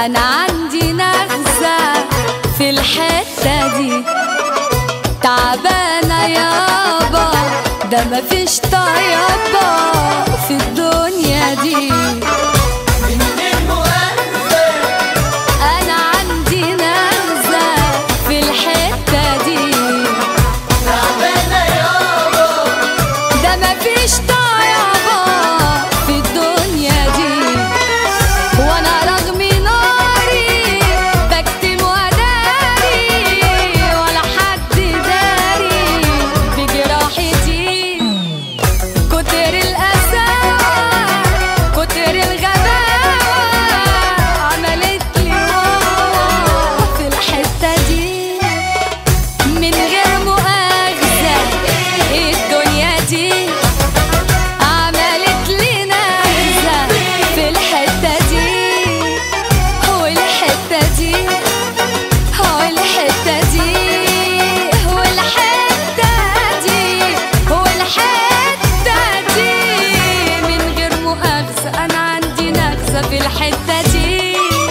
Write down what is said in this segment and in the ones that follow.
انا عندي نغزة في الحتة دي تعبانة يابا ده مفيش طيابة في الدنيا دي انا عندي نغزة في الحتة دي ده مفيش طيابة في الدنيا دي وانا رغم ناري بكتم وداري ولا حد داري بجراحتي كتر القساوة كتر الغباوة عملت لي واوا في الحتة دي من غير مؤاخذة الدنيا دي عملت لي نغزة في الحتة دي والحتة دي والحتة دي والحتة دي والحتة دي من غير مؤاخذة أنا عندي نغزة في الحتة دي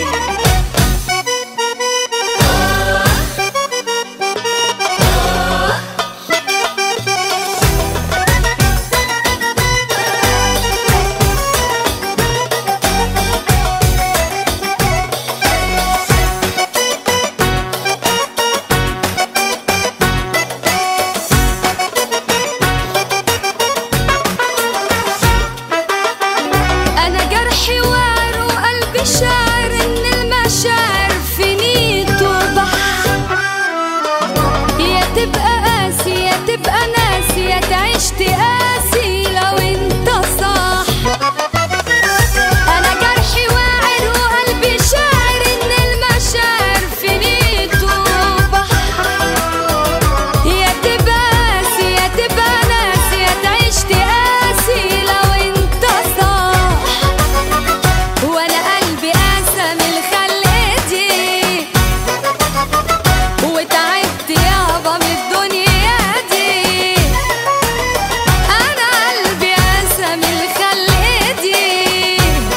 انا جرحي وار وقلبي شاعر ان المشاعر في نيته بحر يا تبقى قاسي يا تبقى ناسي يا تعيش تقاسي لو انت صح انا جرحي واعر وقلبي شاعر ان المشاعر في نيته بحر يا تبقى قاسي يا تبقى ناسي يا تعيش تقاسي لو انت صح وانا قلبي قاسى من الخلق دي وتعبت يابا من الدنيا دي انا قلبي قاسى من الخلق دي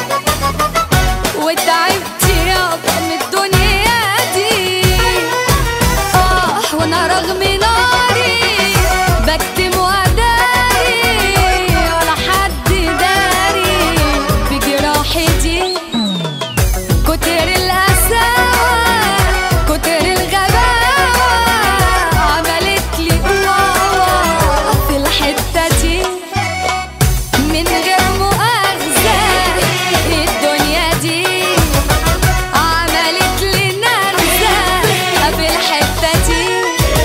وتعبت يابا من الدنيا دي اه وانا رغم ناري بكتم وداري ولا حد داري بجراحتي كتر القساوة كتر الغباوة عملت لي واوا في الحتة دي من غير مؤاخذة الدنيا دي عملت لي نغزة في الحتة دي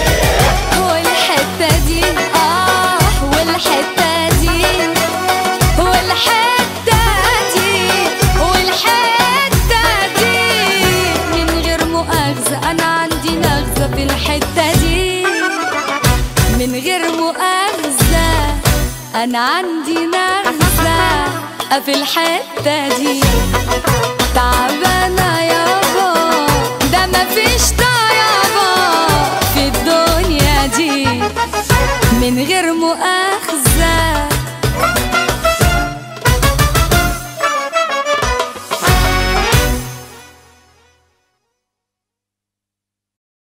والحتة دي آه والحتة دي والحتة دي والحتة دي من غير مؤاخذة أنا عندي نغزة في الحتة دي من غير مؤاخذة أنا عندي نغزة في الحتة دي تعبانة يابا ده مفيش طيابة في الدنيا دي من غير مؤاخذة